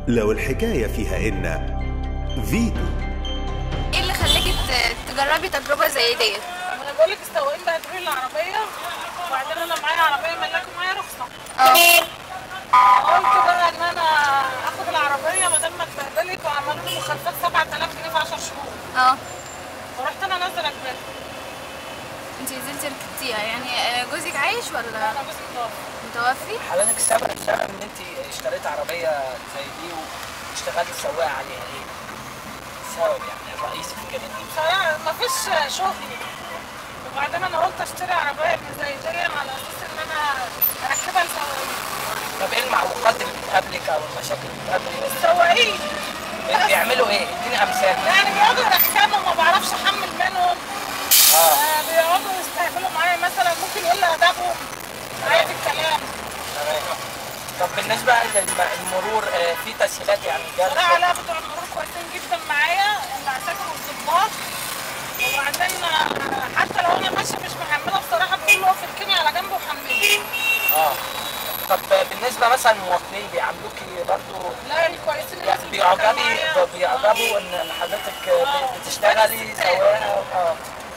لو الحكاية فيها إن فيتو ايه اللي خلاكي ت- تجربي تجربه زي ديت انا بقول لك استوعبت بقى تروحي العربيه وبعدين انا معايا عربيه ملاك ومعايا رخصه اه قلت بقى ان انا اخد العربيه بدل ما اتبهدلت وعملوا لي مخالفات 7000 جنيه في 10 شهور اه ورحت انا نازله جبال انت نزلتي ركبتيها يعني آه، جوزك عايش ولا انا جوزي متوفى متوفي حضرتك السبب السبب ان انت اشتريت عربيه زي دي واشتغلت سواق عليها ايه؟ السبب يعني الرئيسي في كده بصراحه مفيش شغل وبعدين انا قلت اشتري عربيه من زي دي على اساس ان انا اركبها لسواقين طب ايه المعوقات اللي بتقابلك او المشاكل اللي بتقابلك؟ السواقين بيعملوا ايه؟ اديني امثال يعني بيقعدوا يرخموا ما بعرفش احمل منهم اه آه، بيقعدوا يستهبلوا معايا مثلا ممكن يقول لي ادابهم عادي الكلام تمام طب بالنسبه للمرور آه، في تسهيلات يعني لا جالس لا بتوع المرور كويسين جدا معايا العساكر والظباط وبعدين آه، حتى لو انا ماشيه مش محمله بصراحه بيقول له اقف اركني على جنب وحملي اه طب بالنسبه مثلا للمواطنين بيعاملوكي برضو لا يعني كويسين الناس اللي بيعجبي معايا. بيعجبوا ان إن حضرتك آه، بتشتغلي سواقه اه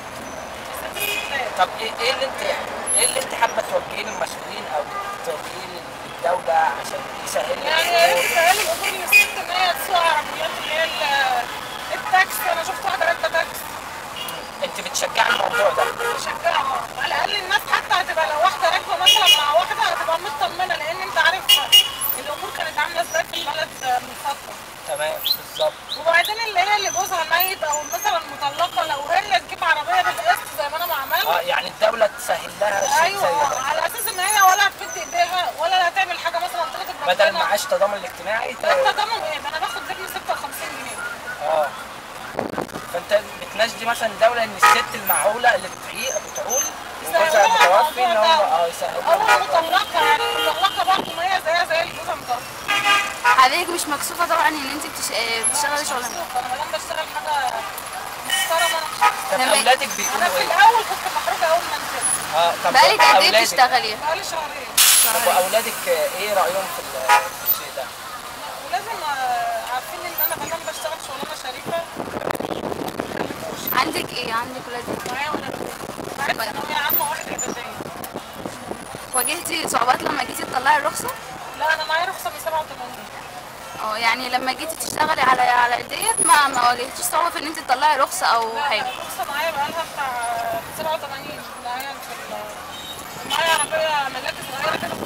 طب ايه ايه اللي انت ايه اللي انت حابه توجهيه للمسؤولين او توجهيه للدوله عشان يسهل يعني يا ريت تسهلوا الامور للست ان هي تسوق عربيات اللي هي ال- التاكسي انا شفت واحده راكبه تاكسي انت بتشجعي الموضوع ده بشجعها على الاقل الناس حتى هتبقى لو واحده راكبه مثلا مع واحده هتبقى مطمنه لان انت عارف الامور كانت عامله ازاي في البلد من فتره تمام بالظبط وبعدين اللي هي اللي جوزها ميت او مثلا مطلقه لو هي تجيب عربيه بالقسط زي ما انا ما عملت اه يعني الدوله تسهل لها شيء زي ايوه ده على اساس ان هي ولا هتمد ايديها ولا هتعمل حاجه مثلا تغضب ربنا بدل معاش تضامن الاجتماعي ت- انت ضامن ايه؟ ده انا باخد ابني 56 جنيه اه فانت بتناشدي مثلا الدوله ان الست المعوله اللي بتعيق بتعول وجوزها يسهلوها متوفي ان الموضوع هو ده. اه يسهلوا او مطلقه يعني مطلقه برضه ما هي زيها زي اللي جوزها متوفى حضرتك مش مكسوفه طبعا ان انت بتش... آه، بتشتغلي شغلانه انا ما دام بشتغل حاجه محترمه طب تمام. اولادك انا بيقولوا في ايه؟ الاول كنت محروجه اول ما نزلت اه طب بقالك قد ايه أولادك- بتشتغلي بقالي شهرين طب واولادك ايه رايهم في ال- في الشيء ده؟ ولازم آه، عارفين ان انا ما دام بشتغل شغلانه شريفه ما يخلفوش عندك ايه عندك ولاد معايا ولد معايا ثانويه عامه واحد اعداديه واجهتي صعوبات لما جيتي تطلعي الرخصه لا انا معايا رخصه من 87 اه يعني لما جيتي تشتغلي على على ديت ما ما واجهتيش صعوبه في ان انت تطلعي رخصه او لا حاجه الرخصه معايا بقالها بتاع 87 معايا في ال- معايا عربيه ملاك صغيره كده